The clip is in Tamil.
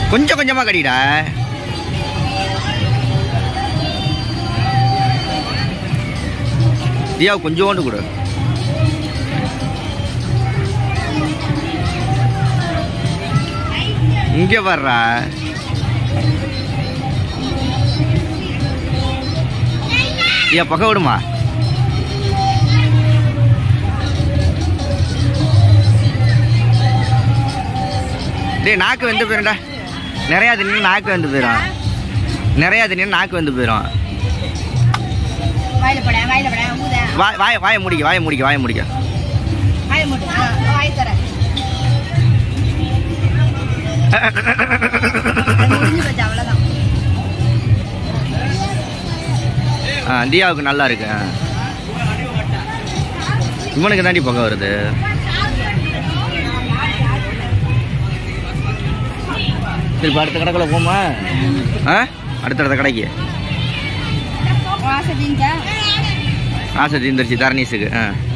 கொஞ்சம் கொஞ்சமாக கடிடா தியா கொஞ்சோண்டு கொடு இங்க வர்றா ஐயா பக்க விடுமா டேய் நாக்கு வந்து போயிரும்டா நிறையா தின்னு நாக்கு வந்து போயிடும் நிறையா தின்னு நாக்கு வந்து போயிடும் வாயில போட வாயில போட ஊத வாய் வாய வாயை முடிக்க வாயை முடிக்க வாயை முடிக்க வாயை மூடு ஆ, வாய் தர முடிஞ்சு போச்சு அவ்வளவுதான் ஆ தியாவுக்கு நல்லா இருக்கு ஆ. இவனுக்கு தாண்டி பக்கம் வருது சரி இப்ப அடுத்த கடைக்குள்ள போமா ஆ அடுத்தடுத்த கடைக்கு வாசை தீஞ்சா ஆசை தீந்துருச்சு தரணீஸுக்கு ஆ